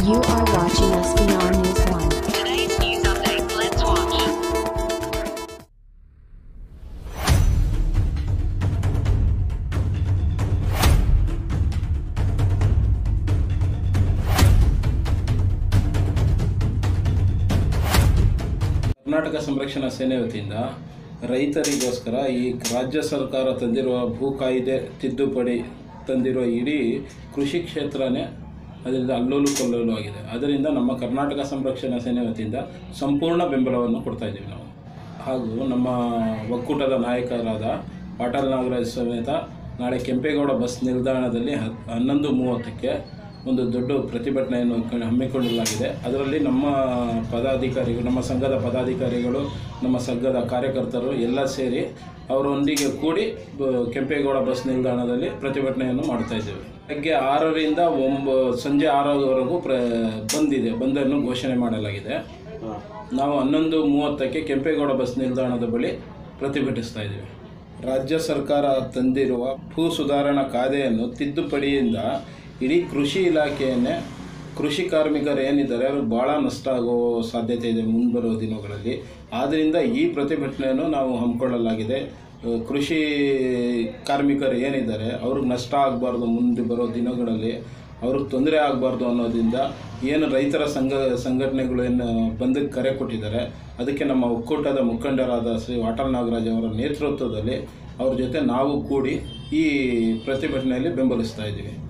You are watching SBR News 1. Today's news update. Let's watch. Karnataka ಸಂರಕ್ಷಣಾ ಸೇನೆ ವತಿಯಿಂದ ರೈತರಿಗೋಸ್ಕರ ಈ ರಾಜ್ಯ ಸರ್ಕಾರ ತಂದಿರುವ ಭೂ ಕಾಯ್ದೆ ತಿದ್ದುಪಡಿ ತಂದಿರುವ ಇಡೀ ಕೃಷಿ ಕ್ಷೇತ್ರನೇ ಅದರಿಂದ ಅಲ್ಲೋಲು ಕೊಲ್ಲೋಲು ಆಗಿದೆ ಅದರಿಂದ ನಮ್ಮ ಕರ್ನಾಟಕ ಸಂರಕ್ಷಣಾ ಸೇನೆ ವತಿಯಿಂದ ಸಂಪೂರ್ಣ ಬೆಂಬಲವನ್ನು ಕೊಡ್ತಾ ಇದ್ದೀವಿ ನಾವು ಹಾಗೂ ನಮ್ಮ ಒಕ್ಕೂಟದ ನಾಯಕರಾದ ಪಾಟಲ್ ನಾಗರಾಜ್ ಸಮೇತ ನಾಳೆ ಕೆಂಪೇಗೌಡ ಬಸ್ ನಿಲ್ದಾಣದಲ್ಲಿ ಹ- ಹನ್ನೊಂದು ಮೂವತ್ತಕ್ಕೆ ಒಂದು ದೊಡ್ಡ ಪ್ರತಿಭಟನೆಯನ್ನು ಕ- ಹಮ್ಮಿಕೊಳ್ಳಲಾಗಿದೆ ಅದರಲ್ಲಿ ನಮ್ಮ ಪದಾಧಿಕಾರಿಗಳು ನಮ್ಮ ಸಂಘದ ಪದಾಧಿಕಾರಿಗಳು ನಮ್ಮ ಸಂಘದ ಕಾರ್ಯಕರ್ತರು ಎಲ್ಲ ಸೇರಿ ಅವರೊಂದಿಗೆ ಕೂಡಿ ಬ- ಕೆಂಪೇಗೌಡ ಬಸ್ ನಿಲ್ದಾಣದಲ್ಲಿ ಪ್ರತಿಭಟನೆಯನ್ನು ಮಾಡ್ತಾ ಇದ್ದೇವೆ ಬೆಳಗ್ಗೆ ಆರರಿಂದ ಒಂಬ ಸಂಜೆ ಆರರವರೆಗೂ ಪ್ರ ಬಂದಿದೆ ಬಂದನ್ನು ಘೋಷಣೆ ಮಾಡಲಾಗಿದೆ ನಾವು ಹನ್ನೊಂದು ಮೂವತ್ತಕ್ಕೆ ಕೆಂಪೇಗೌಡ ಬಸ್ ನಿಲ್ದಾಣದ ಬಳಿ ಪ್ರತಿಭಟಿಸ್ತಾ ಇದ್ದೀವಿ ರಾಜ್ಯ ಸರ್ಕಾರ ತಂದಿರುವ ಭೂ ಸುಧಾರಣಾ ಕಾಯ್ದೆಯನ್ನು ತಿದ್ದುಪಡಿಯಿಂದ ಇಡೀ ಕೃಷಿ ಇಲಾಖೆಯನ್ನೇ ಕೃಷಿ ಕಾರ್ಮಿಕರು ಏನಿದ್ದಾರೆ ಅವರು ಭಾಳ ನಷ್ಟ ಆಗೋ ಸಾಧ್ಯತೆ ಇದೆ ಮುಂಬರುವ ದಿನಗಳಲ್ಲಿ ಆದ್ದರಿಂದ ಈ ಪ್ರತಿಭಟನೆಯನ್ನು ನಾವು ಹಮ್ಮಿಕೊಳ್ಳಲಾಗಿದೆ ಅಹ್, ಕೃಷಿ ಕಾರ್ಮಿಕರು ಏನಿದ್ದಾರೆ ಅವ್ರಿಗೆ ನಷ್ಟ ಆಗಬಾರ್ದು ಮುಂದೆ ಬರೋ ದಿನಗಳಲ್ಲಿ ಅವ್ರಿಗೆ ತೊಂದರೆ ಆಗಬಾರ್ದು ಅನ್ನೋದ್ರಿಂದ ಏನು ರೈತರ ಸಂಘ ಸಂಘಟನೆಗಳು ಏನು ಬಂದಕ್ಕೆ ಕರೆ ಕೊಟ್ಟಿದ್ದಾರೆ ಅದಕ್ಕೆ ನಮ್ಮ ಒಕ್ಕೂಟದ ಮುಖಂಡರಾದ ಶ್ರೀ ವಾಟಲ್ ನಾಗರಾಜ್ ಅವರ ನೇತೃತ್ವದಲ್ಲಿ ಅವ್ರ ಜೊತೆ ನಾವು ಕೂಡಿ ಈ ಪ್ರತಿಭಟನೆಯಲ್ಲಿ ಬೆಂಬಲಿಸ್ತಾ ಇದ್ದೀವಿ